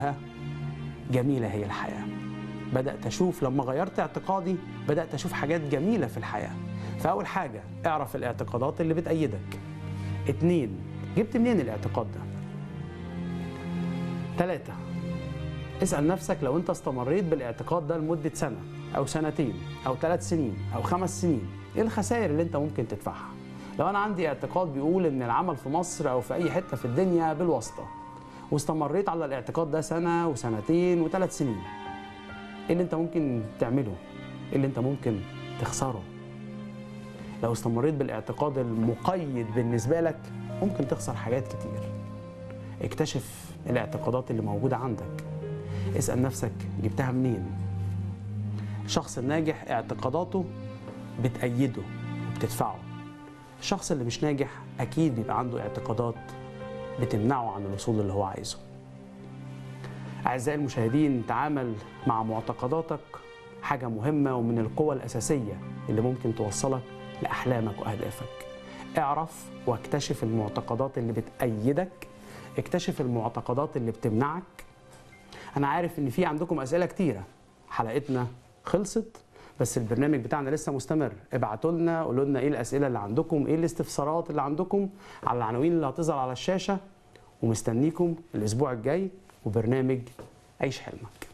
جميلة هي الحياة بدأت أشوف لما غيرت اعتقادي بدأت أشوف حاجات جميلة في الحياة فأول حاجة اعرف الاعتقادات اللي بتأيدك اتنين جبت منين الاعتقاد ده تلاتة اسأل نفسك لو أنت استمريت بالاعتقاد ده لمدة سنة أو سنتين أو ثلاث سنين أو خمس سنين إيه الخسائر اللي أنت ممكن تدفعها لو أنا عندي اعتقاد بيقول إن العمل في مصر أو في أي حتة في الدنيا بالواسطة واستمريت على الاعتقاد ده سنة وسنتين وثلاث سنين ايه اللي انت ممكن تعمله ايه اللي انت ممكن تخسره لو استمريت بالاعتقاد المقيد بالنسبة لك ممكن تخسر حاجات كتير اكتشف الاعتقادات اللي موجودة عندك اسأل نفسك جبتها منين الشخص الناجح اعتقاداته بتأيده وبتدفعه الشخص اللي مش ناجح أكيد بيبقى عنده اعتقادات بتمنعه عن الوصول اللي هو عايزه أعزائي المشاهدين تعامل مع معتقداتك حاجة مهمة ومن القوى الأساسية اللي ممكن توصلك لأحلامك وأهدافك اعرف واكتشف المعتقدات اللي بتأيدك اكتشف المعتقدات اللي بتمنعك أنا عارف إن في عندكم أسئلة كتيرة حلقتنا خلصت بس البرنامج بتاعنا لسه مستمر ابعتوا لنا قولوا لنا ايه الاسئله اللي عندكم ايه الاستفسارات اللي عندكم على العناوين اللي هتظهر على الشاشه ومستنيكم الاسبوع الجاي وبرنامج عيش حلمك